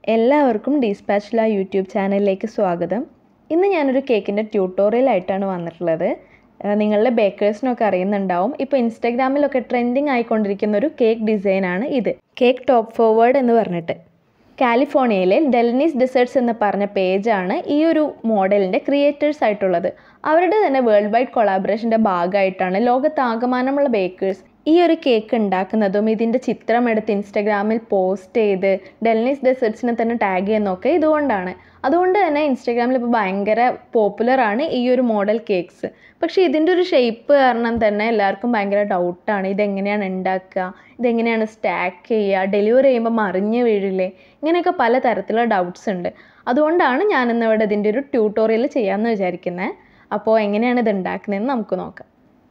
എല്ലാവർക്കും ഡിസ്പാച്ചില യൂട്യൂബ് ചാനലിലേക്ക് സ്വാഗതം ഇന്ന് ഞാനൊരു കേക്കിൻ്റെ ട്യൂട്ടോറിയലായിട്ടാണ് വന്നിട്ടുള്ളത് ഏഹ് നിങ്ങളുടെ ബേക്കേഴ്സിനൊക്കെ അറിയുന്നുണ്ടാവും ഇപ്പോൾ ഇൻസ്റ്റാഗ്രാമിലൊക്കെ ട്രെൻഡിങ് ആയിക്കൊണ്ടിരിക്കുന്ന ഒരു കേക്ക് ഡിസൈനാണ് ഇത് കേക്ക് ടോപ്പ് ഫോർവേഡ് എന്ന് പറഞ്ഞിട്ട് കാലിഫോർണിയയിലെ ഡെൽനീസ് ഡെസേർട്സ് എന്ന് പറഞ്ഞ പേജാണ് ഈ ഒരു മോഡലിൻ്റെ ക്രിയേറ്റേഴ്സ് ആയിട്ടുള്ളത് അവരുടെ തന്നെ വേൾഡ് വൈഡ് കൊളാബറേഷൻ്റെ ഭാഗമായിട്ടാണ് ലോകത്താകമാനമുള്ള ബേക്കേഴ്സ് ഈ ഒരു കേക്ക് ഉണ്ടാക്കുന്നതും ഇതിൻ്റെ ചിത്രം എടുത്ത് ഇൻസ്റ്റഗ്രാമിൽ പോസ്റ്റ് ചെയ്ത് ഡെൽനീസ് ഡെസേർട്സിനെ തന്നെ ടാഗ് ചെയ്യുന്നതൊക്കെ ഇതുകൊണ്ടാണ് അതുകൊണ്ട് തന്നെ ഇൻസ്റ്റഗ്രാമിൽ ഇപ്പോൾ ഭയങ്കര പോപ്പുലറാണ് ഈ ഒരു മോഡൽ കേക്ക്സ് പക്ഷേ ഇതിൻ്റെ ഒരു ഷേപ്പ് കാരണം തന്നെ എല്ലാവർക്കും ഭയങ്കര ഡൗട്ടാണ് ഇതെങ്ങനെയാണ് ഉണ്ടാക്കുക ഇതെങ്ങനെയാണ് സ്റ്റാക്ക് ചെയ്യുക ഡെലിവറി ചെയ്യുമ്പോൾ മറിഞ്ഞ് വീഴില്ലേ ഇങ്ങനെയൊക്കെ പല തരത്തിലുള്ള ഡൗട്ട്സ് ഉണ്ട് അതുകൊണ്ടാണ് ഞാനിന്ന് ഇവിടെ ഇതിൻ്റെ ഒരു ട്യൂട്ടോറിയൽ ചെയ്യാമെന്ന് വിചാരിക്കുന്നത് അപ്പോൾ എങ്ങനെയാണ് ഇത് ഉണ്ടാക്കുന്നതെന്ന് നമുക്ക് നോക്കാം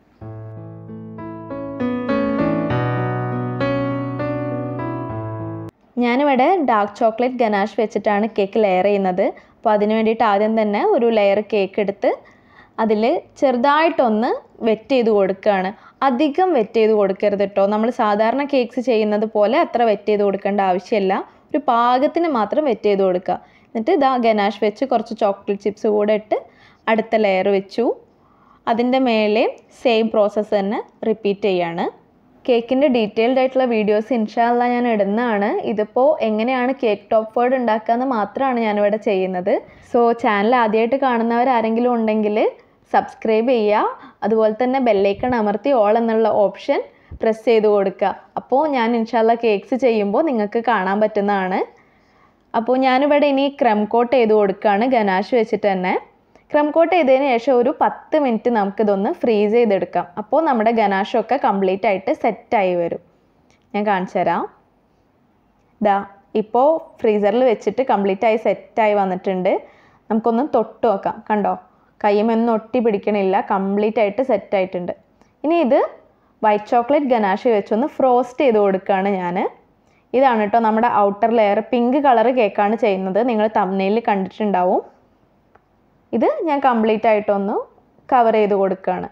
ഞാനിവിടെ ഡാർക്ക് ചോക്ലേറ്റ് ഗനാഷ് വെച്ചിട്ടാണ് കേക്ക് ലെയർ ചെയ്യുന്നത് അപ്പോൾ അതിന് വേണ്ടിയിട്ട് ആദ്യം തന്നെ ഒരു ലെയർ കേക്ക് എടുത്ത് അതിൽ ചെറുതായിട്ടൊന്ന് വെറ്റ് ചെയ്ത് കൊടുക്കുകയാണ് അധികം വെറ്റ് ചെയ്ത് കൊടുക്കരുത് കേട്ടോ നമ്മൾ സാധാരണ കേക്ക്സ് ചെയ്യുന്നത് പോലെ അത്ര വെറ്റ് ചെയ്ത് കൊടുക്കേണ്ട ആവശ്യമില്ല ഒരു പാകത്തിന് മാത്രം വെറ്റ് ചെയ്ത് കൊടുക്കുക എന്നിട്ട് ഇതാ ഗനാഷ് വെച്ച് കുറച്ച് ചോക്ലേറ്റ് ചിപ്സ് കൂടെ ഇട്ട് അടുത്ത ലെയർ വെച്ചു അതിൻ്റെ മേലെ സെയിം പ്രോസസ്സ് തന്നെ റിപ്പീറ്റ് ചെയ്യാണ് കേക്കിൻ്റെ ഡീറ്റെയിൽഡ് ആയിട്ടുള്ള വീഡിയോസ് ഇൻഷാല്ല ഞാൻ ഇടുന്നതാണ് ഇതിപ്പോൾ എങ്ങനെയാണ് കേക്ക് ടോപ്പ് വേർഡ് ഉണ്ടാക്കുക എന്ന് മാത്രമാണ് ഞാനിവിടെ ചെയ്യുന്നത് സോ ചാനൽ ആദ്യമായിട്ട് കാണുന്നവർ ആരെങ്കിലും ഉണ്ടെങ്കിൽ സബ്സ്ക്രൈബ് ചെയ്യുക അതുപോലെ തന്നെ ബെല്ലൈക്കൺ അമർത്തി ഓൾ എന്നുള്ള ഓപ്ഷൻ പ്രസ് ചെയ്ത് കൊടുക്കുക അപ്പോൾ ഞാൻ ഇൻഷാല്ല കേക്ക്സ് ചെയ്യുമ്പോൾ നിങ്ങൾക്ക് കാണാൻ പറ്റുന്നതാണ് അപ്പോൾ ഞാനിവിടെ ഇനി ക്രം കോട്ട് ചെയ്ത് കൊടുക്കുകയാണ് ഗനാഷ് വെച്ചിട്ട് തന്നെ ക്രം കോട്ട് ചെയ്തതിന് ശേഷം ഒരു പത്ത് മിനിറ്റ് നമുക്കിതൊന്ന് ഫ്രീസ് ചെയ്തെടുക്കാം അപ്പോൾ നമ്മുടെ ഗനാഷൊക്കെ കംപ്ലീറ്റ് ആയിട്ട് സെറ്റായി വരും ഞാൻ കാണിച്ചു തരാം ഇതാ ഇപ്പോൾ ഫ്രീസറിൽ വെച്ചിട്ട് കംപ്ലീറ്റ് ആയി സെറ്റായി വന്നിട്ടുണ്ട് നമുക്കൊന്ന് തൊട്ട് നോക്കാം കണ്ടോ കയ്യുമൊന്നും ഒട്ടി പിടിക്കണില്ല കംപ്ലീറ്റ് ആയിട്ട് സെറ്റായിട്ടുണ്ട് ഇനി ഇത് വൈറ്റ് ചോക്ലേറ്റ് ഗനാഷ് വെച്ചൊന്ന് ഫ്രോസ്റ്റ് ചെയ്ത് കൊടുക്കുകയാണ് ഞാൻ ഇതാണ് കേട്ടോ നമ്മുടെ ഔട്ടർ ലെയർ പിങ്ക് കളർ കേക്കാണ് ചെയ്യുന്നത് നിങ്ങൾ തമ്മനയിൽ കണ്ടിട്ടുണ്ടാവും ഇത് ഞാൻ കംപ്ലീറ്റ് ആയിട്ടൊന്ന് കവർ ചെയ്ത് കൊടുക്കുകയാണ്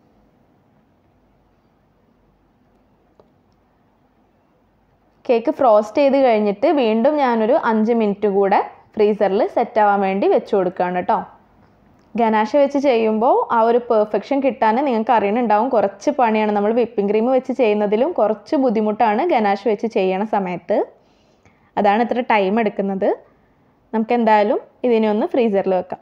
കേക്ക് ഫ്രോസ്റ്റ് ചെയ്ത് കഴിഞ്ഞിട്ട് വീണ്ടും ഞാനൊരു അഞ്ച് മിനിറ്റ് കൂടെ ഫ്രീസറിൽ സെറ്റ് ആവാൻ വേണ്ടി വെച്ച് കൊടുക്കുകയാണ് കേട്ടോ ഗനാഷ വെച്ച് ചെയ്യുമ്പോൾ ആ ഒരു പെർഫെക്ഷൻ കിട്ടാൻ നിങ്ങൾക്ക് അറിയണുണ്ടാവും കുറച്ച് പണിയാണ് നമ്മൾ വിപ്പിംഗ് ക്രീം വെച്ച് ചെയ്യുന്നതിലും കുറച്ച് ബുദ്ധിമുട്ടാണ് ഗനാഷ വെച്ച് ചെയ്യണ സമയത്ത് അതാണ് ഇത്ര ടൈം എടുക്കുന്നത് നമുക്ക് എന്തായാലും ഇതിനെ ഒന്ന് ഫ്രീസറിൽ വെക്കാം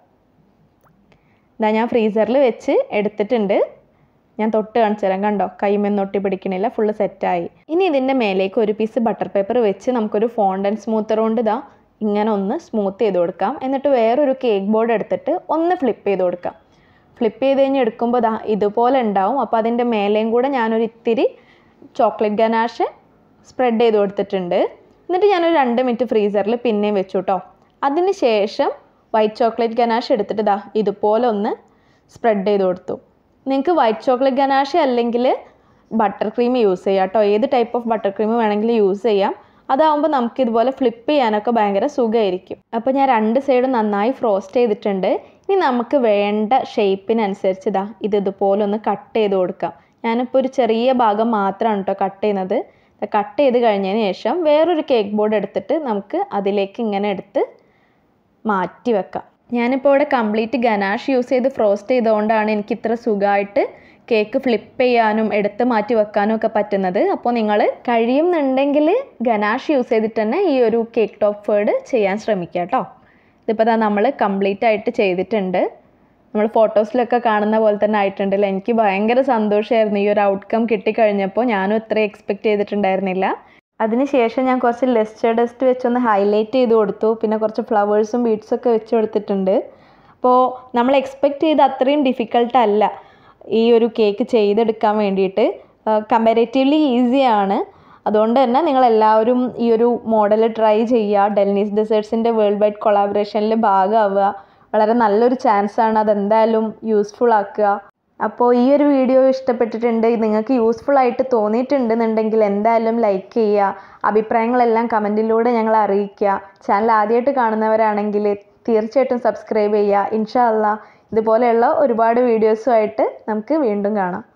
ഇതാ ഞാൻ ഫ്രീസറിൽ വെച്ച് എടുത്തിട്ടുണ്ട് ഞാൻ തൊട്ട് കാണിച്ചു തരാം കണ്ടോ കൈമെന്ന് ഒട്ടി പിടിക്കണില്ല ഫുള്ള് സെറ്റായി ഇനി ഇതിൻ്റെ മേലേക്ക് ഒരു പീസ് ബട്ടർ പേപ്പർ വെച്ച് നമുക്കൊരു ഫോണ്ടൻ സ്മൂത്തർ കൊണ്ട് ഇതാ ഇങ്ങനെ ഒന്ന് സ്മൂത്ത് ചെയ്ത് കൊടുക്കാം എന്നിട്ട് വേറൊരു കേക്ക് ബോർഡ് എടുത്തിട്ട് ഒന്ന് ഫ്ലിപ്പ് ചെയ്ത് കൊടുക്കാം ഫ്ലിപ്പ് ചെയ്ത് കഴിഞ്ഞ് എടുക്കുമ്പോൾ ദാ ഇതുപോലെ ഉണ്ടാവും അപ്പോൾ അതിൻ്റെ മേലെയും കൂടെ ഞാനൊരു ഇത്തിരി ചോക്ലേറ്റ് ഗനാഷ് സ്പ്രെഡ് ചെയ്ത് കൊടുത്തിട്ടുണ്ട് എന്നിട്ട് ഞാനൊരു രണ്ട് മിനിറ്റ് ഫ്രീസറിൽ പിന്നെയും വെച്ചു കേട്ടോ അതിന് ശേഷം വൈറ്റ് ചോക്ലേറ്റ് ഗനാഷ് എടുത്തിട്ട് ഇതാ ഇതുപോലെ ഒന്ന് സ്പ്രെഡ് ചെയ്ത് കൊടുത്തു നിങ്ങൾക്ക് വൈറ്റ് ചോക്ലേറ്റ് ഗനാഷ് അല്ലെങ്കിൽ ബട്ടർ ക്രീം യൂസ് ചെയ്യാം കേട്ടോ ഏത് ടൈപ്പ് ഓഫ് ബട്ടർ ക്രീം വേണമെങ്കിലും യൂസ് ചെയ്യാം അതാവുമ്പോൾ നമുക്ക് ഇതുപോലെ ഫ്ലിപ്പ് ചെയ്യാനൊക്കെ ഭയങ്കര സുഖമായിരിക്കും അപ്പോൾ ഞാൻ രണ്ട് സൈഡും നന്നായി ഫ്രോസ്റ്റ് ചെയ്തിട്ടുണ്ട് ഇനി നമുക്ക് വേണ്ട ഷേപ്പിനനുസരിച്ച് ഇതാ ഇത് ഇതുപോലെ ഒന്ന് കട്ട് ചെയ്ത് കൊടുക്കാം ഞാനിപ്പോൾ ഒരു ചെറിയ ഭാഗം മാത്രമാണ് കേട്ടോ കട്ട് ചെയ്യുന്നത് കട്ട് ചെയ്ത് കഴിഞ്ഞതിന് ശേഷം വേറൊരു കേക്ക് ബോർഡ് എടുത്തിട്ട് നമുക്ക് അതിലേക്ക് ഇങ്ങനെ എടുത്ത് മാറ്റി വെക്കാം ഞാനിപ്പോൾ ഇവിടെ കംപ്ലീറ്റ് ഗനാഷ് യൂസ് ചെയ്ത് ഫ്രോസ്റ്റ് ചെയ്തുകൊണ്ടാണ് എനിക്ക് ഇത്ര സുഖമായിട്ട് കേക്ക് ഫ്ലിപ്പ് ചെയ്യാനും എടുത്ത് മാറ്റി വെക്കാനും ഒക്കെ പറ്റുന്നത് അപ്പോൾ നിങ്ങൾ കഴിയുന്നുണ്ടെങ്കിൽ ഗനാഷ് യൂസ് ചെയ്തിട്ട് തന്നെ ഈ ഒരു കേക്ക് ടോപ്പ് ഫേർഡ് ചെയ്യാൻ ശ്രമിക്കുക കേട്ടോ ഇതിപ്പോൾ ദാ നമ്മൾ കംപ്ലീറ്റ് ആയിട്ട് ചെയ്തിട്ടുണ്ട് നമ്മൾ ഫോട്ടോസിലൊക്കെ കാണുന്ന പോലെ തന്നെ ആയിട്ടുണ്ടല്ലോ എനിക്ക് ഭയങ്കര സന്തോഷമായിരുന്നു ഈ ഒരു ഔട്ട്കം കിട്ടിക്കഴിഞ്ഞപ്പോൾ ഞാനും ഇത്ര എക്സ്പെക്റ്റ് ചെയ്തിട്ടുണ്ടായിരുന്നില്ല അതിനുശേഷം ഞാൻ കുറച്ച് ലെസ്റ്റർ ഡസ്റ്റ് വെച്ചൊന്ന് ഹൈലൈറ്റ് ചെയ്ത് കൊടുത്തു പിന്നെ കുറച്ച് ഫ്ലവേഴ്സും ബീഡ്സും ഒക്കെ വെച്ച് കൊടുത്തിട്ടുണ്ട് അപ്പോൾ നമ്മൾ എക്സ്പെക്റ്റ് ചെയ്ത അത്രയും ഡിഫിക്കൾട്ട് അല്ല ഈ ഒരു കേക്ക് ചെയ്തെടുക്കാൻ വേണ്ടിയിട്ട് കമ്പാരേറ്റീവ്ലി ഈസിയാണ് അതുകൊണ്ട് തന്നെ നിങ്ങൾ എല്ലാവരും ഈ ഒരു മോഡൽ ട്രൈ ചെയ്യുക ഡെൽനീസ് ഡെസേർട്സിൻ്റെ വേൾഡ് വൈഡ് കൊളാബറേഷനിൽ ഭാഗമാവുക വളരെ നല്ലൊരു ചാൻസാണ് അതെന്തായാലും യൂസ്ഫുൾ ആക്കുക അപ്പോൾ ഈ ഒരു വീഡിയോ ഇഷ്ടപ്പെട്ടിട്ടുണ്ട് നിങ്ങൾക്ക് യൂസ്ഫുൾ ആയിട്ട് തോന്നിയിട്ടുണ്ടെന്നുണ്ടെങ്കിൽ എന്തായാലും ലൈക്ക് ചെയ്യുക അഭിപ്രായങ്ങളെല്ലാം കമൻറ്റിലൂടെ ഞങ്ങളെ അറിയിക്കുക ചാനൽ ആദ്യമായിട്ട് കാണുന്നവരാണെങ്കിൽ തീർച്ചയായിട്ടും സബ്സ്ക്രൈബ് ചെയ്യുക ഇൻഷാ അല്ലാ ഇതുപോലെയുള്ള ഒരുപാട് വീഡിയോസുമായിട്ട് നമുക്ക് വീണ്ടും കാണാം